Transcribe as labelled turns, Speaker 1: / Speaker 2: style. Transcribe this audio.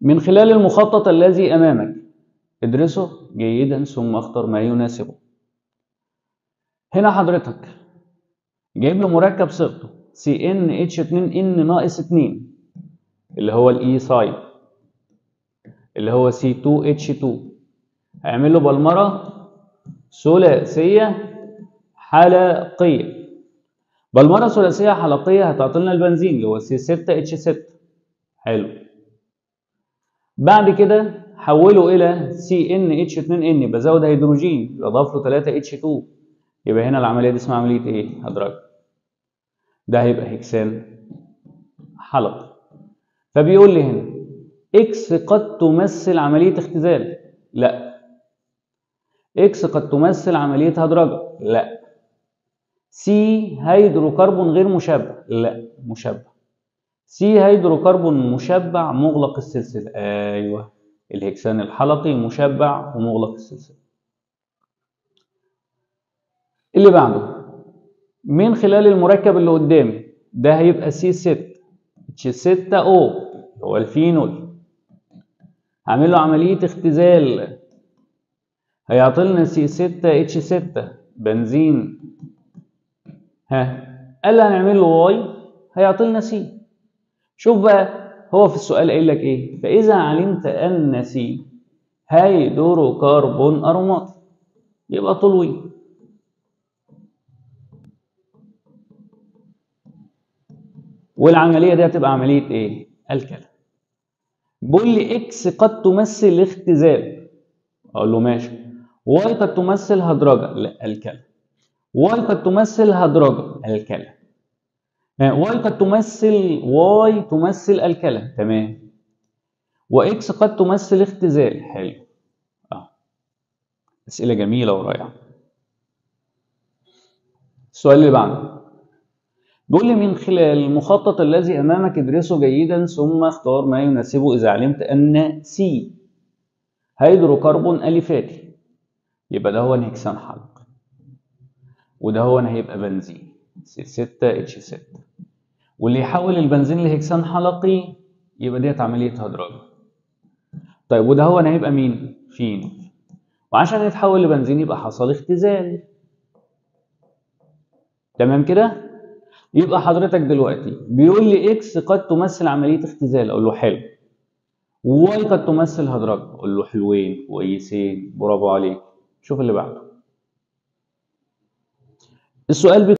Speaker 1: من خلال المخطط الذي أمامك ادرسه جيدا ثم اختر ما يناسبه هنا حضرتك جايب له مركب صيغته CnH2n ناقص 2 اللي هو الاي سايد اللي هو C2H2 هيعمل له بلمرة ثلاثية حلقية بلمرة ثلاثية حلقية هتعطي لنا البنزين اللي هو C6H6 حلو بعد كده حوله إلى CnH2n بزود هيدروجين يضاف له 3H2 يبقى هنا العملية دي اسمها عملية إيه؟ هدرج ده هيبقى هكسان حلقي فبيقول لي هنا اكس قد تمثل عملية اختزال لا اكس قد تمثل عملية هدرجة لا سي هيدروكربون غير مشبع لا مشبع سي هيدروكربون مشبع مغلق السلسلة ايوه الهكسان الحلقي مشبع ومغلق السلسلة اللي بعده من خلال المركب اللي قدامي ده هيبقى سي 6 اتش 6 او هو الفينول هعمل له عملية اختزال هيعطي لنا سي 6 اتش 6 بنزين ها قال لي هنعمل له واي هيعطي لنا سي شوف بقى هو في السؤال قايل لك ايه فاذا علمت ان سي هيدروكربون اروماتي يبقى طلوي والعمليه دي هتبقى عمليه ايه الكلى بيقول لي اكس قد تمثل الاختزال اقول له ماشي واي قد تمثل هدرجه لا الكلى واي قد تمثل هدرجه الكلى واي قد تمثل واي تمثل الكلى تمام واكس قد تمثل اختزال حلو اه اسئله جميله ورائعه السؤال اللي بعده بيقول لي من خلال المخطط الذي امامك ادرسه جيدا ثم اختار ما يناسبه اذا علمت ان سي هيدروكربون اليفاتي يبقى ده هو انهكسان حلقي وده هو هيبقى بنزين سي 6 اتش 6 واللي يحول البنزين لهكسان حلقي يبقى ديت عمليه هدرجه طيب وده هو هيبقى مين فينول وعشان يتحول لبنزين يبقى حصل اختزال تمام كده يبقى حضرتك دلوقتي بيقول لي اكس قد تمثل عمليه اختزال اقول له حلو واي قد تمثل هدرجه اقول له حلوين كويسين برافو عليك شوف اللي بعده السؤال